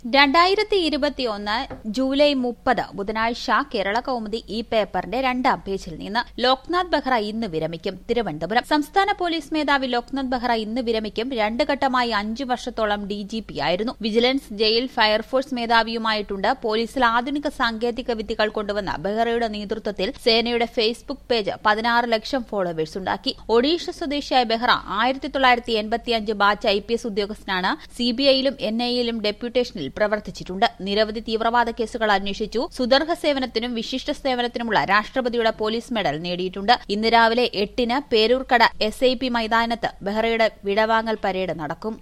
രണ്ടായിരത്തി ഇരുപത്തിയൊന്ന് ജൂലൈ മുപ്പത് ബുധനാഴ്ച കേരള കൗമുദി ഈ പേപ്പറിന്റെ രണ്ടാം പേജിൽ നിന്ന് ലോക്നാഥ് ബെഹ്റ ഇന്ന് വിരമിക്കും തിരുവനന്തപുരം സംസ്ഥാന പോലീസ് മേധാവി ലോക്നാഥ് ബെഹ്റ ഇന്ന് വിരമിക്കും രണ്ട് ഘട്ടമായി അഞ്ചു വർഷത്തോളം ഡിജിപി ആയിരുന്നു വിജിലൻസ് ജയിൽ ഫയർഫോഴ്സ് മേധാവിയുമായിട്ടുണ്ട് പോലീസിൽ ആധുനിക സാങ്കേതിക വിദ്യകൾ കൊണ്ടുവന്ന ബെഹ്റയുടെ നേതൃത്വത്തിൽ സേനയുടെ ഫേസ്ബുക്ക് പേജ് പതിനാറ് ലക്ഷം ഫോളോവേഴ്സ് ഉണ്ടാക്കി ഒഡീഷ സ്വദേശിയായ ബെഹ്റ ആയിരത്തി തൊള്ളായിരത്തി എൺപത്തിയഞ്ച് ബാച്ച് ഐ പി എസ് ഉദ്യോഗസ്ഥനാണ് സിബിഐയിലും എൻ ഐയിലും ഡെപ്യൂട്ടേഷനിൽ പ്രവർത്തിച്ചിട്ടുണ്ട് നിരവധി തീവ്രവാദ കേസുകൾ അന്വേഷിച്ചു സുദർഘ സേവനത്തിനും വിശിഷ്ട സേവനത്തിനുമുള്ള രാഷ്ട്രപതിയുടെ പോലീസ് മെഡൽ നേടിയിട്ടുണ്ട് ഇന്ന് രാവിലെ എട്ടിന് പേരൂർക്കട എസ് ഐ പി മൈതാനത്ത് ബെഹ്റയുടെ വിടവാങ്ങൽ പരേഡ് നടക്കും